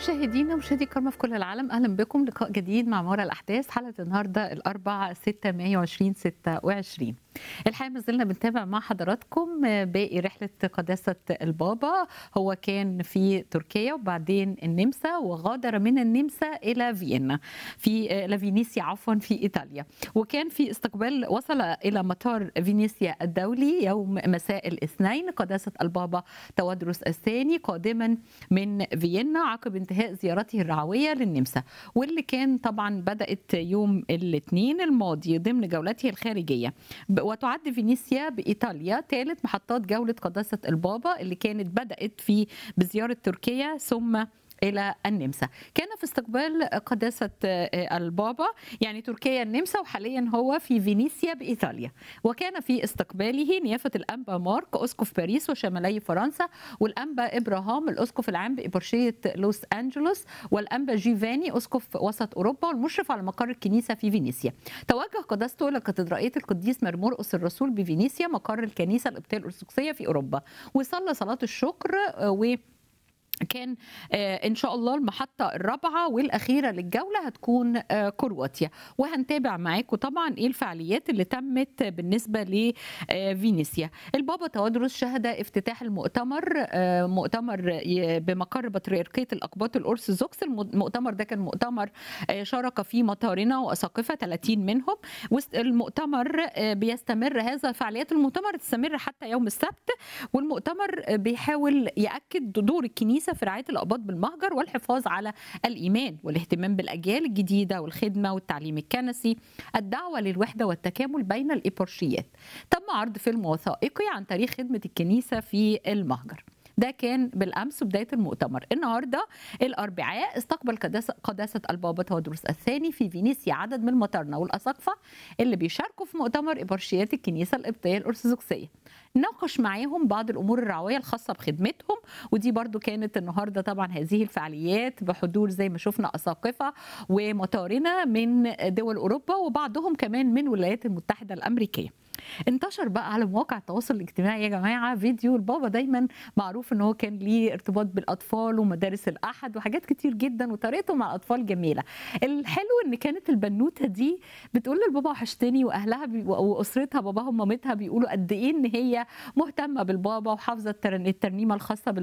مشاهدينا ومشاهدي الكرامة في كل العالم أهلا بكم لقاء جديد مع مورا الأحداث حلقة النهاردة الأربعاء 6 مايو 2026 الحقيقة ما زلنا بنتابع مع حضراتكم باقي رحلة قداسة البابا هو كان في تركيا وبعدين النمسا وغادر من النمسا إلى فيينا في إلى فينيسيا عفوا في إيطاليا وكان في استقبال وصل إلى مطار فينيسيا الدولي يوم مساء الاثنين قداسة البابا تودرس الثاني قادما من فيينا عقب انتهاء زيارته الرعوية للنمسا واللي كان طبعا بدأت يوم الاثنين الماضي ضمن جولته الخارجية وتعد فينيسيا بإيطاليا ثالث محطات جولة قداسة البابا اللي كانت بدأت في بزيارة تركيا ثم الى النمسا كان في استقبال قداسه البابا يعني تركيا النمسا وحاليا هو في فينيسيا بايطاليا وكان في استقباله نيافه الانبا مارك اسقف باريس وشمالي فرنسا والانبا ابراهام الاسقف العام بابرشيه لوس انجلوس والانبا جيفاني اسقف وسط اوروبا والمشرف على مقر الكنيسه في فينيسيا توجه قداسته الى كاتدرائيه القديس مرمرقس الرسول بفينيسيا مقر الكنيسه القبطيه الارثوذكسيه في اوروبا وصلى صلاه الشكر و كان ان شاء الله المحطه الرابعه والاخيره للجوله هتكون كرواتيا وهنتابع معاكم طبعا ايه الفعاليات اللي تمت بالنسبه لفينيسيا البابا تودرس شهد افتتاح المؤتمر مؤتمر بمقر بطريركيه الاقباط الارثوذكس المؤتمر ده كان مؤتمر شارك فيه مطارنه واساقفه 30 منهم المؤتمر بيستمر هذا فعاليات المؤتمر تستمر حتى يوم السبت والمؤتمر بيحاول ياكد دور الكنيسه في رعايه الاباط بالمهجر والحفاظ على الايمان والاهتمام بالاجيال الجديده والخدمه والتعليم الكنسي الدعوه للوحده والتكامل بين الابرشيات تم عرض فيلم وثائقي عن تاريخ خدمه الكنيسه في المهجر ده كان بالامس بدايه المؤتمر النهارده الاربعاء استقبل قداسه قداسه البابا تودروس الثاني في فينيسيا عدد من المطارنه والاساقفه اللي بيشاركوا في مؤتمر ابرشيات الكنيسه القبطيه الارثوذكسيه ناقش معاهم بعض الامور الرعويه الخاصه بخدمتهم ودي برضو كانت النهارده طبعا هذه الفعاليات بحضور زي ما شفنا اساقفه ومطارنه من دول اوروبا وبعضهم كمان من الولايات المتحده الامريكيه انتشر بقى على مواقع التواصل الاجتماعي يا جماعه فيديو البابا دايما معروف ان هو كان ليه ارتباط بالاطفال ومدارس الاحد وحاجات كتير جدا وطريقته مع الاطفال جميله الحلو ان كانت البنوته دي بتقول للبابا وحشتني واهلها بي... واسرتها باباها ومامتها بيقولوا قد ايه ان هي مهتمه بالبابا وحافظه الترنيمه الخاصه